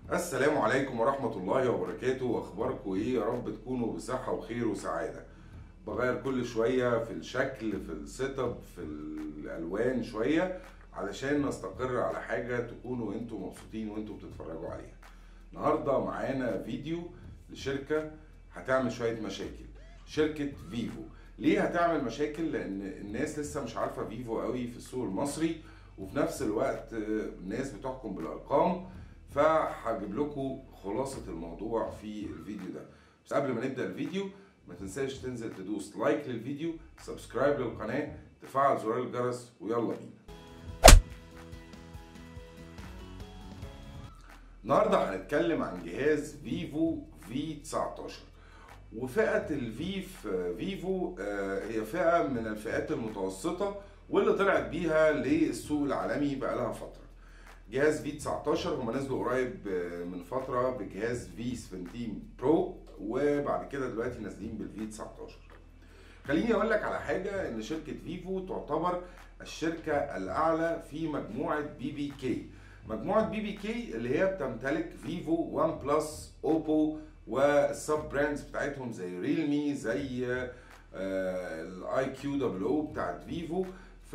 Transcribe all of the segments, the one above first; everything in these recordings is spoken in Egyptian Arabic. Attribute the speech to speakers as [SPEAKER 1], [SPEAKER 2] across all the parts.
[SPEAKER 1] السلام عليكم ورحمة الله وبركاته أخباركم إيه يا رب تكونوا بصحة وخير وسعادة بغير كل شوية في الشكل في السيت اب في الألوان شوية علشان نستقر على حاجة تكونوا انتوا مبسوطين وانتوا بتتفرجوا عليها النهاردة معانا فيديو لشركة هتعمل شوية مشاكل شركة فيفو ليه هتعمل مشاكل لان الناس لسه مش عارفة فيفو قوي في السوق المصري وفي نفس الوقت الناس بتحكم بالارقام فهجيب لكم خلاصة الموضوع في الفيديو ده بس قبل ما نبدأ الفيديو ما تنساش تنزل تدوس لايك للفيديو سبسكرايب للقناة تفعل زرار الجرس ويلا بينا النهارده هنتكلم عن جهاز فيفو في 19 وفئة الفيف فيفو هي فئة من الفئات المتوسطة واللي طلعت بيها للسوق العالمي بقالها فترة جهاز في 19 هم نزلوا قريب من فتره بجهاز في 17 برو وبعد كده دلوقتي نازلين بالفي 19 خليني اقول لك على حاجه ان شركه فيفو تعتبر الشركه الاعلى في مجموعه بي بي كي مجموعه بي بي كي اللي هي بتمتلك فيفو وان بلس اوبو والسب براندز بتاعتهم زي ريلمي زي الاي كيو دبل او بتاعت فيفو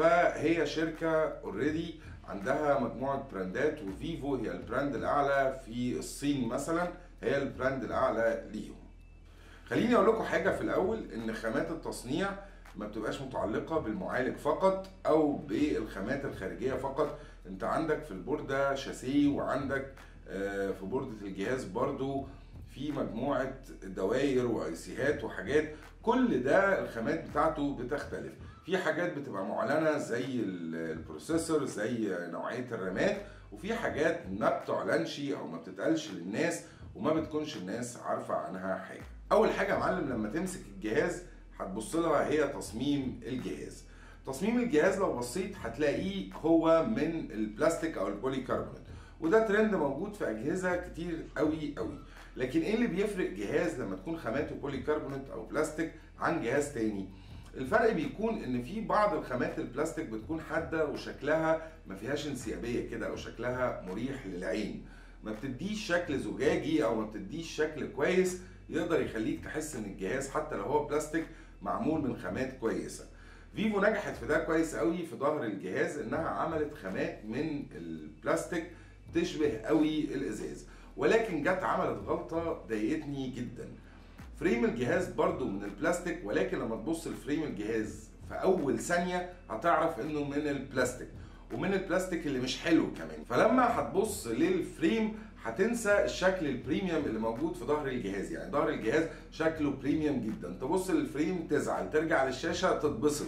[SPEAKER 1] فهي شركه اوريدي عندها مجموعه براندات وفيفو هي البراند الاعلى في الصين مثلا هي البراند الاعلى ليهم خليني اقول لكم حاجه في الاول ان خامات التصنيع ما بتبقاش متعلقه بالمعالج فقط او بالخامات الخارجيه فقط انت عندك في البورده شاسيه وعندك في بورده الجهاز برضو في مجموعه دواير وايسيهات وحاجات كل ده الخامات بتاعته بتختلف في حاجات بتبقى معلنه زي البروسيسور زي نوعيه الرامات وفي حاجات ما بتعلنش او ما بتتقالش للناس وما بتكونش الناس عارفه عنها حاجه اول حاجه يا معلم لما تمسك الجهاز هتبص لها هي تصميم الجهاز تصميم الجهاز لو بصيت هتلاقيه هو من البلاستيك او البولي كاربونات وده ترند موجود في اجهزه كتير قوي قوي لكن ايه اللي بيفرق جهاز لما تكون خاماته بولي كاربونات او بلاستيك عن جهاز تاني الفرق بيكون ان في بعض الخامات البلاستيك بتكون حاده وشكلها ما فيهاش انسيابيه كده او شكلها مريح للعين ما بتديش شكل زجاجي او ما بتديش شكل كويس يقدر يخليك تحس ان الجهاز حتى لو هو بلاستيك معمول من خامات كويسه فيفو نجحت في ده كويس قوي في ظهر الجهاز انها عملت خامات من البلاستيك تشبه قوي الازاز ولكن جت عملت غلطه ضايقتني جدا فريم الجهاز برضو من البلاستيك ولكن لما تبص لفريم الجهاز في اول ثانيه هتعرف انه من البلاستيك ومن البلاستيك اللي مش حلو كمان فلما هتبص للفريم هتنسى الشكل البريميوم اللي موجود في ظهر الجهاز يعني ظهر الجهاز شكله بريميوم جدا تبص للفريم تزعل ترجع للشاشه تتبسط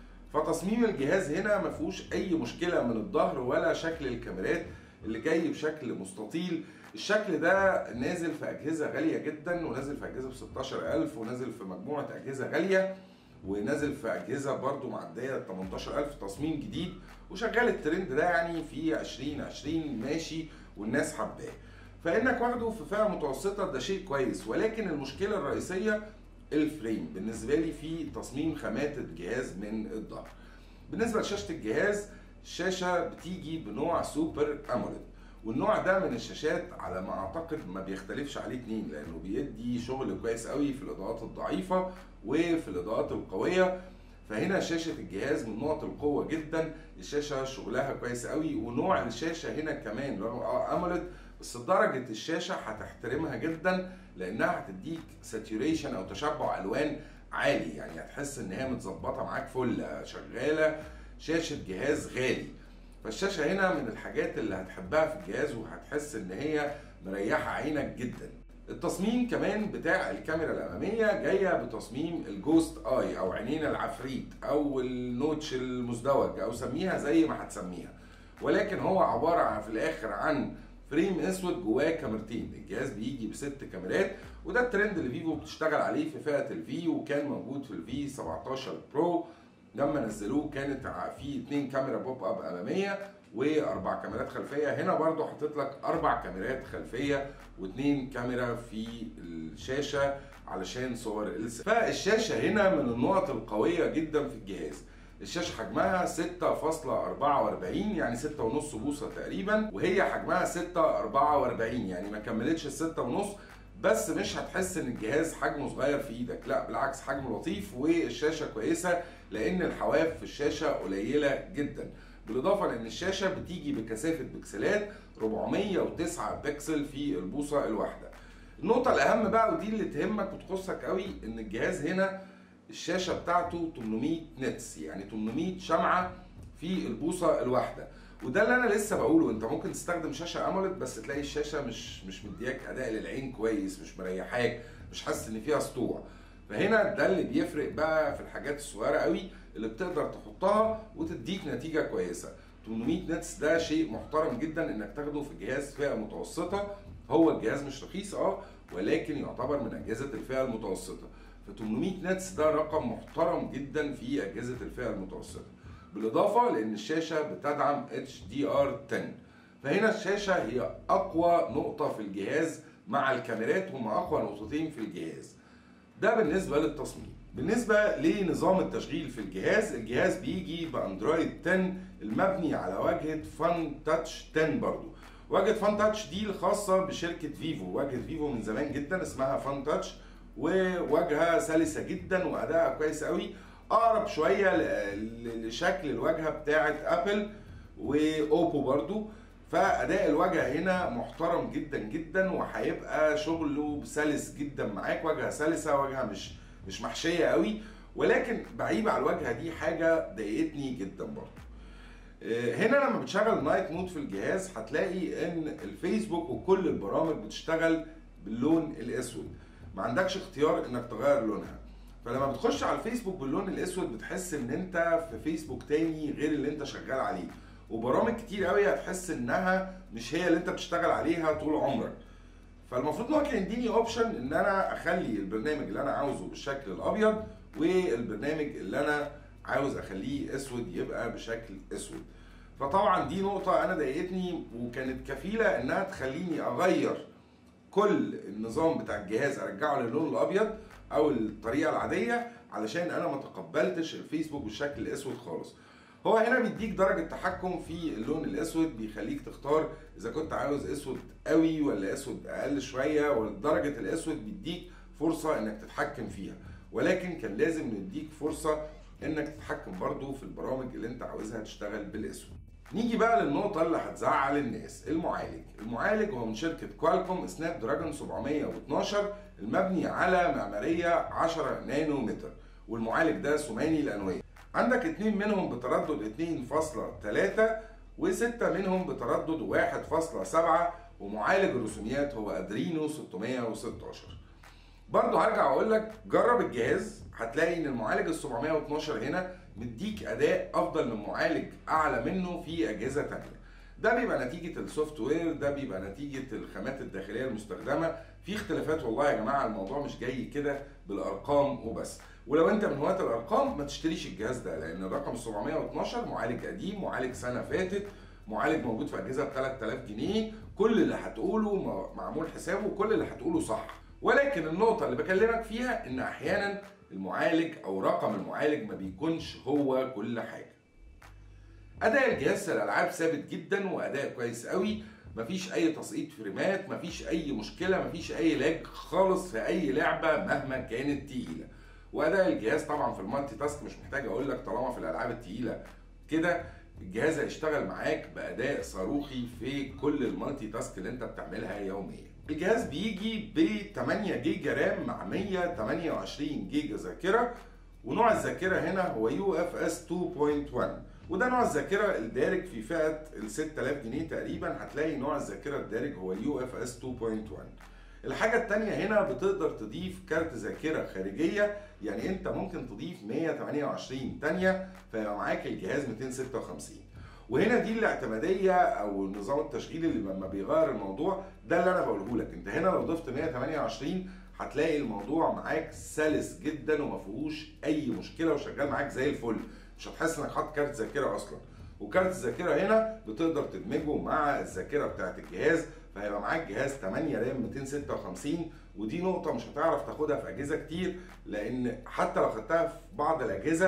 [SPEAKER 1] فتصميم الجهاز هنا ما فيهوش اي مشكله من الظهر ولا شكل الكاميرات اللي جاي بشكل مستطيل الشكل ده نازل في اجهزه غاليه جدا ونازل في اجهزه ب 16000 ونازل في مجموعه اجهزه غاليه ونازل في اجهزه برضو معديه 18000 تصميم جديد وشغال الترند ده يعني في 2020 ماشي والناس حباه فانك واخده في فئه متوسطه ده شيء كويس ولكن المشكله الرئيسيه الفريم بالنسبه لي في تصميم خامات الجهاز من الظهر بالنسبه لشاشه الجهاز الشاشه بتيجي بنوع سوبر اموليد والنوع ده من الشاشات على ما اعتقد ما بيختلفش عليه اتنين لانه بيدي شغل كويس قوي في الاضاءات الضعيفه وفي الاضاءات القويه فهنا شاشه الجهاز من نقط القوه جدا الشاشه شغلها كويس قوي ونوع الشاشه هنا كمان اه اموليد بس درجه الشاشه هتحترمها جدا لانها هتديك ساتوريشن او تشبع الوان عالي يعني هتحس ان هي متظبطه معاك فل شغاله شاشه جهاز غالي فالشاشه هنا من الحاجات اللي هتحبها في الجهاز وهتحس ان هي مريحه عينك جدا التصميم كمان بتاع الكاميرا الاماميه جايه بتصميم الجوست اي او عينين العفريت او النوتش المزدوج او سميها زي ما هتسميها ولكن هو عباره عن في الاخر عن فريم اسود جواه كاميرتين الجهاز بيجي بست كاميرات وده الترند اللي فيفو بتشتغل عليه في فئه الفي وكان موجود في الفي 17 برو لما نزلوه كانت في اتنين كاميرا بوب اب اماميه واربع كاميرات خلفيه هنا برضو حاطط لك اربع كاميرات خلفيه واثنين كاميرا في الشاشه علشان صور الس فالشاشه هنا من النقط القويه جدا في الجهاز الشاشه حجمها 6.44 يعني 6.5 بوصه تقريبا وهي حجمها 6.44 يعني ما كملتش ال 6.5 بس مش هتحس ان الجهاز حجمه صغير في ايدك لا بالعكس حجمه لطيف والشاشه كويسه لان الحواف في الشاشه قليله جدا بالاضافه لان الشاشه بتيجي بكثافه بكسلات 409 بكسل في البوصه الواحده النقطه الاهم بقى ودي اللي تهمك وتخصك قوي ان الجهاز هنا الشاشه بتاعته 800 نتس يعني 800 شمعه في البوصه الواحده وده اللي انا لسه بقوله انت ممكن تستخدم شاشه اموليد بس تلاقي الشاشه مش مش مدياك اداء للعين كويس مش مريحاك مش حاسس ان فيها سطوع فهنا ده اللي بيفرق بقى في الحاجات الصغيره قوي اللي بتقدر تحطها وتديك نتيجه كويسه 800 نتس ده شيء محترم جدا انك تاخده في جهاز فئه متوسطه هو الجهاز مش رخيص اه ولكن يعتبر من اجهزه الفئه المتوسطه ف 800 نتس ده رقم محترم جدا في اجهزه الفئه المتوسطه بالاضافه لان الشاشه بتدعم HDR10 فهنا الشاشه هي اقوى نقطه في الجهاز مع الكاميرات هما اقوى نقطتين في الجهاز ده بالنسبه للتصميم بالنسبه لنظام التشغيل في الجهاز الجهاز بيجي باندرويد 10 المبني على واجهه فان تاتش 10 برضو واجهه فان تاتش دي الخاصه بشركه فيفو واجهه فيفو من زمان جدا اسمها فان تاتش وواجهه سلسه جدا وادائها كويس قوي اقرب شويه لشكل الواجهه بتاعه ابل واوبو برضو فاداء الواجهه هنا محترم جدا جدا وهيبقى شغله سلس جدا معاك واجهه سلسه واجهه مش مش محشيه قوي ولكن بعيب على الواجهه دي حاجه ضايقتني جدا برضه هنا لما بتشغل نايت مود في الجهاز هتلاقي ان الفيسبوك وكل البرامج بتشتغل باللون الاسود ما عندكش اختيار انك تغير لونها فلما بتخش على الفيسبوك باللون الاسود بتحس ان انت في فيسبوك تاني غير اللي انت شغال عليه وبرامج كتير قوي هتحس انها مش هي اللي انت بتشتغل عليها طول عمرك فالمفروض ان هو كان يديني اوبشن ان انا اخلي البرنامج اللي انا عاوزه بالشكل الابيض والبرنامج اللي انا عاوز اخليه اسود يبقى بشكل اسود فطبعا دي نقطة أنا ضايقتني وكانت كفيلة إنها تخليني أغير كل النظام بتاع الجهاز أرجعه للون الأبيض أو الطريقة العادية علشان أنا ما تقبلتش الفيسبوك بالشكل الأسود خالص. هو هنا بيديك درجة تحكم في اللون الأسود بيخليك تختار إذا كنت عاوز أسود قوي ولا أسود أقل شوية ودرجة الأسود بيديك فرصة إنك تتحكم فيها ولكن كان لازم نديك فرصة انك تتحكم برضو في البرامج اللي انت عاوزها تشتغل بالاسود نيجي بقى للنقطة اللي هتزعل الناس المعالج المعالج هو من شركة كوالكوم سناب دراجون 712 المبني على معمارية 10 نانو متر والمعالج ده ثماني الأنوية عندك اتنين منهم بتردد 2.3 وستة منهم بتردد 1.7 ومعالج الرسوميات هو ادرينو 616 برضه هرجع اقول لك جرب الجهاز هتلاقي ان المعالج ال 712 هنا مديك اداء افضل من معالج اعلى منه في اجهزه تانية ده بيبقى نتيجه السوفت وير ده بيبقى نتيجه الخامات الداخليه المستخدمه في اختلافات والله يا جماعه الموضوع مش جاي كده بالارقام وبس ولو انت من هواة الارقام ما تشتريش الجهاز ده لان الرقم 712 معالج قديم معالج سنه فاتت معالج موجود في اجهزه ب 3000 جنيه كل اللي هتقوله معمول حسابه وكل اللي هتقوله صح ولكن النقطة اللي بكلمك فيها إن أحيانا المعالج أو رقم المعالج ما بيكونش هو كل حاجة. أداء الجهاز في الألعاب ثابت جدا وأداء كويس قوي مفيش أي تسقيط فريمات مفيش أي مشكلة مفيش أي لاج خالص في أي لعبة مهما كانت تقيلة. وأداء الجهاز طبعا في المالتي تاسك مش محتاج أقول لك طالما في الألعاب التقيلة كده الجهاز هيشتغل معاك بأداء صاروخي في كل المالتي تاسك اللي أنت بتعملها يوميا. الجهاز بيجي ب 8 جيجا رام مع 128 جيجا ذاكره ونوع الذاكره هنا هو يو اف اس 2.1 وده نوع الذاكره الدارج في فئه ال 6000 جنيه تقريبا هتلاقي نوع الذاكره الدارج هو اليو اف اس 2.1 الحاجة التانية هنا بتقدر تضيف كارت ذاكرة خارجية يعني انت ممكن تضيف 128 تانية فيبقى معاك الجهاز 256 وهنا دي الاعتماديه او النظام التشغيلي اللي لما بيغير الموضوع ده اللي انا بقوله لك انت هنا لو ضفت 128 هتلاقي الموضوع معاك سلس جدا وما فيهوش اي مشكله وشغال معاك زي الفل مش هتحس انك حاطط كارت ذاكره اصلا وكارت الذاكره هنا بتقدر تدمجه مع الذاكره بتاعت الجهاز فهيبقى معاك جهاز 8 رام 256 ودي نقطة مش هتعرف تاخدها في أجهزة كتير لأن حتى لو خدتها في بعض الأجهزة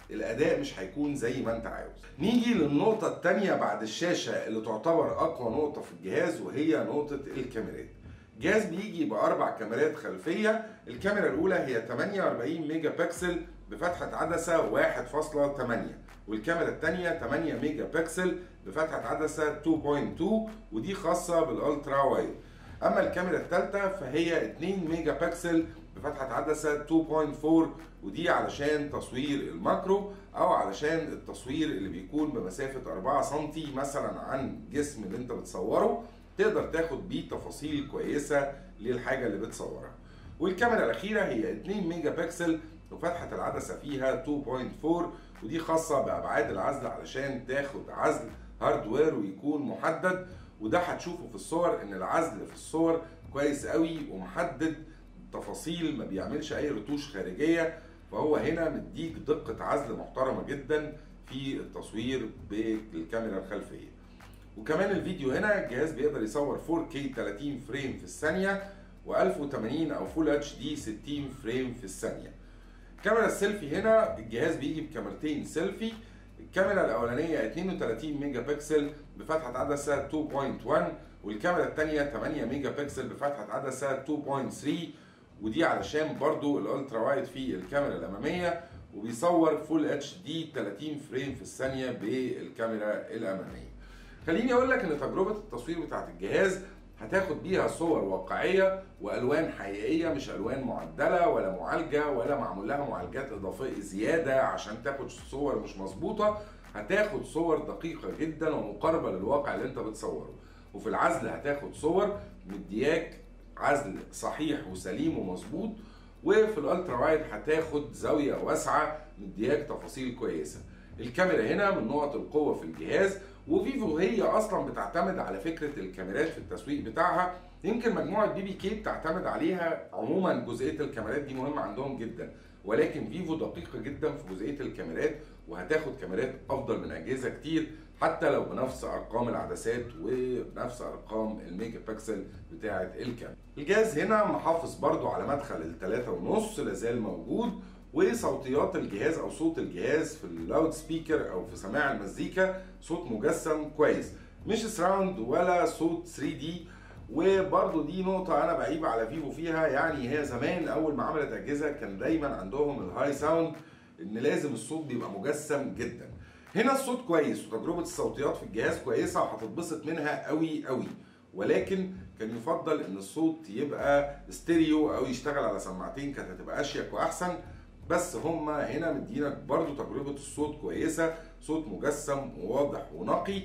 [SPEAKER 1] الاداء مش هيكون زي ما انت عاوز نيجي للنقطه الثانيه بعد الشاشه اللي تعتبر اقوى نقطه في الجهاز وهي نقطه الكاميرات الجهاز بيجي باربع كاميرات خلفيه الكاميرا الاولى هي 48 ميجا بكسل بفتحه عدسه 1.8 والكاميرا الثانيه 8 ميجا بكسل بفتحه عدسه 2.2 ودي خاصه بالالترا وايد اما الكاميرا الثالثه فهي 2 ميجا بكسل بفتحه عدسه 2.4 ودي علشان تصوير الماكرو او علشان التصوير اللي بيكون بمسافه 4 سم مثلا عن جسم اللي انت بتصوره تقدر تاخد بيه تفاصيل كويسه للحاجه اللي بتصورها والكاميرا الاخيره هي 2 ميجا بكسل وفتحه العدسه فيها 2.4 ودي خاصه بابعاد العزل علشان تاخد عزل هاردوير ويكون محدد وده هتشوفه في الصور ان العزل في الصور كويس قوي ومحدد تفاصيل ما بيعملش اي رتوش خارجيه فهو هنا مديك دقه عزل محترمه جدا في التصوير بالكاميرا الخلفيه وكمان الفيديو هنا الجهاز بيقدر يصور 4K 30 فريم في الثانيه و1080 او فول اتش دي 60 فريم في الثانيه الكاميرا السيلفي هنا الجهاز بيجي بكاميرتين سيلفي الكاميرا الاولانيه 32 ميجا بكسل بفتحه عدسه 2.1 والكاميرا الثانيه 8 ميجا بكسل بفتحه عدسه 2.3 ودي علشان برضو الالترا وايد في الكاميرا الاماميه وبيصور فول اتش دي 30 فريم في الثانيه بالكاميرا الاماميه خليني اقول لك ان تجربه التصوير بتاعت الجهاز هتاخد بيها صور واقعيه والوان حقيقيه مش الوان معدله ولا معالجه ولا معمول لها معالجات اضافيه زياده عشان تاخد صور مش مظبوطه هتاخد صور دقيقه جدا ومقاربه للواقع اللي انت بتصوره وفي العزل هتاخد صور مدياك عزل صحيح وسليم ومظبوط وفي الالترا وايد هتاخد زاويه واسعه مدياك تفاصيل كويسه الكاميرا هنا من نقط القوه في الجهاز وفيفو هي اصلا بتعتمد على فكره الكاميرات في التسويق بتاعها يمكن مجموعه بي بي كي بتعتمد عليها عموما جزئيه الكاميرات دي مهمه عندهم جدا ولكن فيفو دقيقه جدا في جزئيه الكاميرات وهتاخد كاميرات افضل من اجهزه كتير حتى لو بنفس ارقام العدسات وبنفس ارقام الميجا بكسل بتاعه الكاميرا الجهاز هنا محافظ برضو على مدخل الثلاثة ونص لازال موجود وصوتيات الجهاز او صوت الجهاز في اللاود سبيكر او في سماع المزيكا صوت مجسم كويس مش سراوند ولا صوت 3 دي وبرضه دي نقطة أنا بعيب على فيفو فيها يعني هي زمان أول ما عملت أجهزة كان دايما عندهم الهاي ساوند إن لازم الصوت بيبقى مجسم جدا. هنا الصوت كويس وتجربة الصوتيات في الجهاز كويسة وهتتبسط منها قوي قوي ولكن كان يفضل إن الصوت يبقى ستيريو أو يشتغل على سماعتين كانت هتبقى أشيك وأحسن بس هما هنا مدينك برضو تجربة الصوت كويسة صوت مجسم وواضح ونقي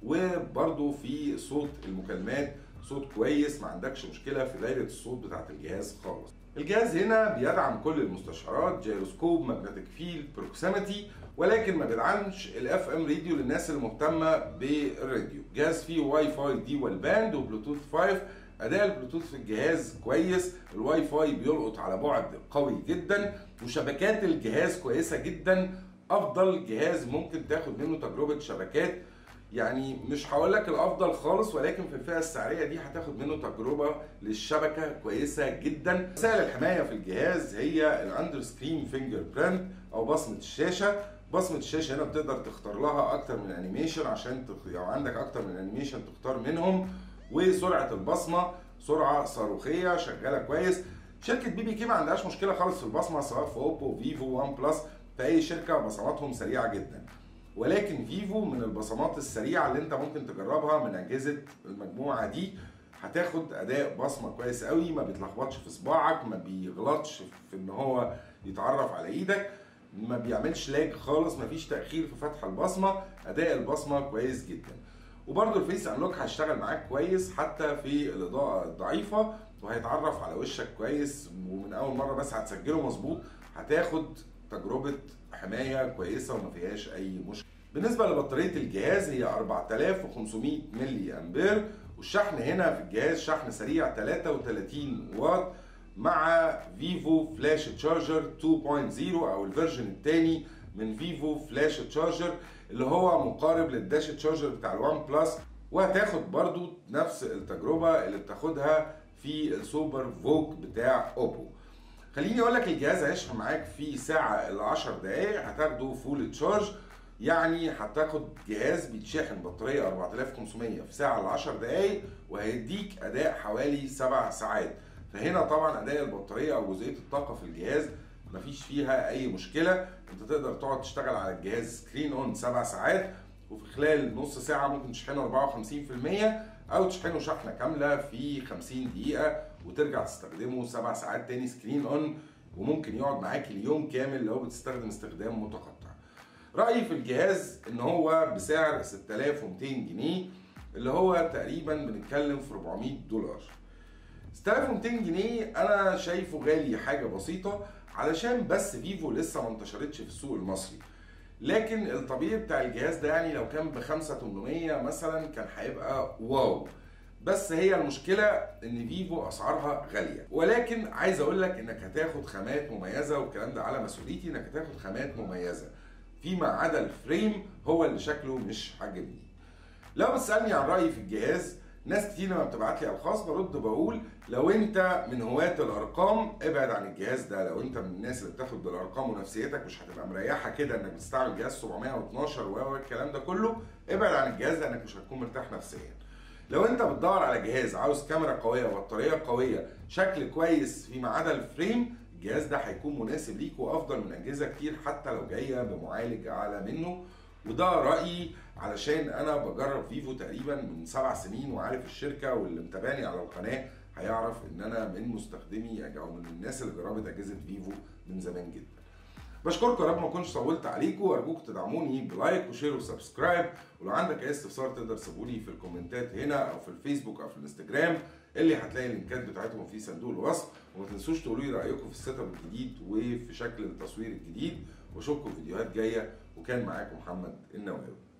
[SPEAKER 1] وبرضو في صوت المكالمات صوت كويس ما عندكش مشكلة في دايرة الصوت بتاعت الجهاز خالص الجهاز هنا بيدعم كل المستشعرات جيروسكوب ماجنتيك فيلد بروكسيميتي ولكن ما بيدعمش الاف ام راديو للناس المهتمه بالراديو جهاز فيه واي فاي دي والباند وبلوتوث 5 اداء البلوتوث في الجهاز كويس الواي فاي بيلقط على بعد قوي جدا وشبكات الجهاز كويسه جدا افضل جهاز ممكن تاخد منه تجربه شبكات يعني مش هقول لك الافضل خالص ولكن في الفئه السعريه دي هتاخد منه تجربه للشبكه كويسه جدا وسائل الحمايه في الجهاز هي الاندر سكرين فينجر برنت او بصمه الشاشه بصمه الشاشه هنا بتقدر تختار لها اكتر من انيميشن عشان تخ... يعني عندك اكتر من انيميشن تختار منهم وسرعه البصمه سرعه صاروخيه شغاله كويس شركه بي بي كي ما عندهاش مشكله خالص في البصمه سواء في اوبو فيفو وان بلس في اي شركه بصماتهم سريعه جدا ولكن فيفو من البصمات السريعه اللي انت ممكن تجربها من اجهزه المجموعه دي هتاخد اداء بصمه كويس قوي ما بيتلخبطش في صباعك ما بيغلطش في ان هو يتعرف على ايدك ما بيعملش لاج خالص ما فيش تاخير في فتح البصمه اداء البصمه كويس جدا وبرده الفيس انلوك هيشتغل معاك كويس حتى في الاضاءه الضعيفه وهيتعرف على وشك كويس ومن اول مره بس هتسجله مظبوط هتاخد تجربه حمايه كويسه وما فيهاش اي مشكله بالنسبه لبطاريه الجهاز هي 4500 ملي امبير والشحن هنا في الجهاز شحن سريع 33 واط مع فيفو فلاش تشارجر 2.0 او الفيرجن الثاني من فيفو فلاش تشارجر اللي هو مقارب للداش تشارجر بتاع الوان بلس وهتاخد برضو نفس التجربه اللي بتاخدها في السوبر فوك بتاع اوبو خليني اقول لك الجهاز هيشحن معاك في ساعه ل 10 دقائق هتاخده فول تشارج يعني هتاخد جهاز بيتشحن بطاريه 4500 في ساعه ل 10 دقائق وهيديك اداء حوالي 7 ساعات فهنا طبعا اداء البطاريه او جزئيه الطاقه في الجهاز مفيش فيها اي مشكله انت تقدر تقعد تشتغل على الجهاز سكرين اون 7 ساعات وفي خلال نص ساعه ممكن تشحنه 54% او تشحنه شحنه كامله في 50 دقيقه وترجع تستخدمه 7 ساعات تاني سكرين اون وممكن يقعد معاك اليوم كامل لو بتستخدم استخدام متقطع رايي في الجهاز ان هو بسعر 6200 جنيه اللي هو تقريبا بنتكلم في 400 دولار 6200 جنيه انا شايفه غالي حاجه بسيطه علشان بس فيفو لسه ما انتشرتش في السوق المصري لكن الطبيعي بتاع الجهاز ده يعني لو كان ب 5800 مثلا كان هيبقى واو بس هي المشكلة ان فيفو اسعارها غالية ولكن عايز اقول لك انك هتاخد خامات مميزة والكلام ده على مسؤوليتي انك هتاخد خامات مميزة فيما عدا الفريم هو اللي شكله مش عاجبني لو بتسألني عن رأيي في الجهاز ناس كتير لما بتبعت لي على الخاص برد بقول لو انت من هواة الارقام ابعد عن الجهاز ده لو انت من الناس اللي بتاخد بالارقام ونفسيتك مش هتبقى مريحه كده انك بتستعمل جهاز 712 و الكلام ده كله ابعد عن الجهاز لانك مش هتكون مرتاح نفسيا لو انت بتدور على جهاز عاوز كاميرا قويه وبطاريه قويه شكل كويس فيما عدا الفريم الجهاز ده هيكون مناسب ليك وافضل من اجهزه كتير حتى لو جايه بمعالج اعلى منه وده رايي علشان انا بجرب فيفو تقريبا من سبع سنين وعارف الشركه واللي متابعني على القناه هيعرف ان انا من مستخدمي او من الناس اللي جربت اجهزه فيفو من زمان جدا بشكركم يا رب ما اكونش طولت عليكم وارجوك تدعموني بلايك وشير وسبسكرايب ولو عندك اي استفسار تقدر تسيبولي في الكومنتات هنا او في الفيسبوك او في الانستجرام اللي هتلاقي اللينكات بتاعتهم في صندوق الوصف وما تنسوش تقولوا لي رايكم في السيت اب الجديد وفي شكل التصوير الجديد واشوفكم في فيديوهات جايه وكان معاكم محمد النواوي